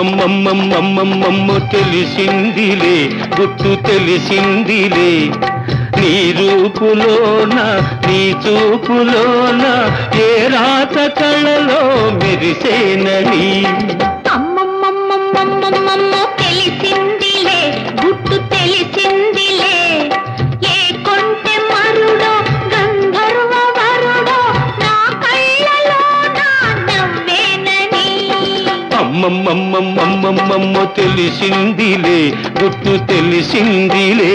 అమ్మమ్మమ్మమ్మమ్మమ్మమ్మమ్మ తెలిసిందిలే గుట్టు తెలిసిందిలే నీ రూపులోన నీ చూపులోన ఏ రాత కళలో మెరిసేనని అమ్మమ్మమ్మమ్మమ్మమ్మమ్మ తెలిసిందిలే గుట్టు తెలిసిందిలే ఏ కొంటె మరుడో గంధర్వ వరుడో నా కళ్ళలో నా నవ్వేనని అమ్మమ్మమ్మమ్మమ్మమ్మమ్మ తెలిసిందిలే గుట్టు తెలిసిందిలే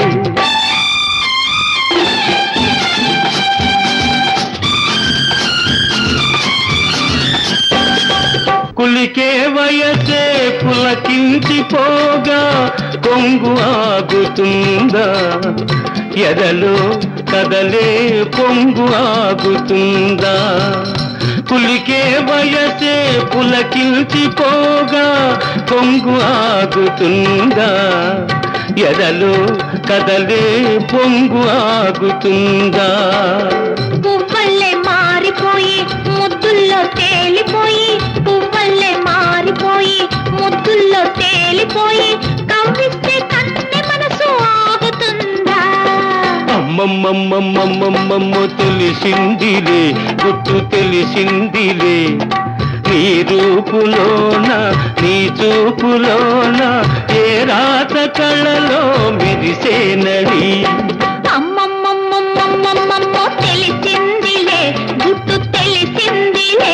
కులికే వయసే పులకించిపోగా కొంగు ఆగుతుందా ఎదలో కదలే పొంగు ఆగుతుందా కులికే వయసే పులకించిపోగా కొంగు ఆగుతుందా ఎదలో కదలే పొంగు ఆగుతుందా పువ్వల్లే మారిపోయి ముద్దుల్లో తేలిపోయి పువ్వల్లే మారిపోయి ముద్దుల్లో తేలిపోయి కవ్విస్తే కన్నె మనసు ఆగుతుందా అమ్మమ్మమ్మమ్మమ్మమ్మమ్మ తెలిసిందిలే గుట్టు తెలిసిందిలే నీ రూపులోన నీ చూపులోన ఏ రాత కళలో మెరిసేనడి అమ్మమ్మమ్మమ్మమ్మమ్మమ్మ తెలిసిందిలే గుట్టు తెలిసిందిలే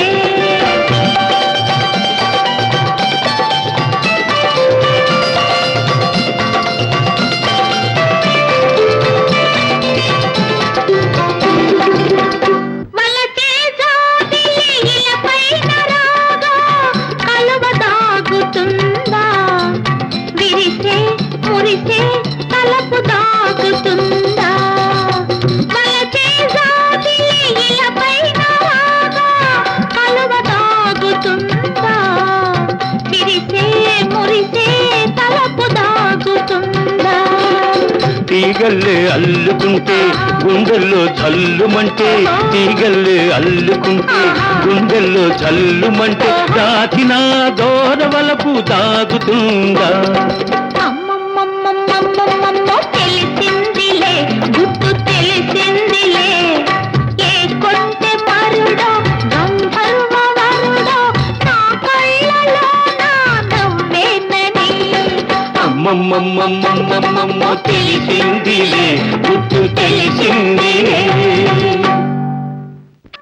వలచే జాబిలి ఇలపైన రాగా కలువ దాగుతుందా విరిసే మురిసే తలపు దాగుతుందా వలచే జాబిలి ఇలపైన రాగా కలువ దాగుతుందా విరిసే మురిసే తలపు దాగుతుందా తీగల్లే అల్లుకుంటే గుండెల్లో జల్లుమంటే తీగల్లే అల్లుకుంటే గుండెల్లో జల్లుమంటే దాచిన దోరవలపు దాగుతుందా అమ్మమ్మమ్మమ్మమ్మమ్మమ్మ తెలిసిందిలే గుట్టు తెలిసిందిలే ఏ కొంటె మరుడో గంధర్వ వరుడో నా కళ్ళలో నా నవ్వేనని అమ్మమ్మమ్మమ్మమ్మమ్మ తెలిసింది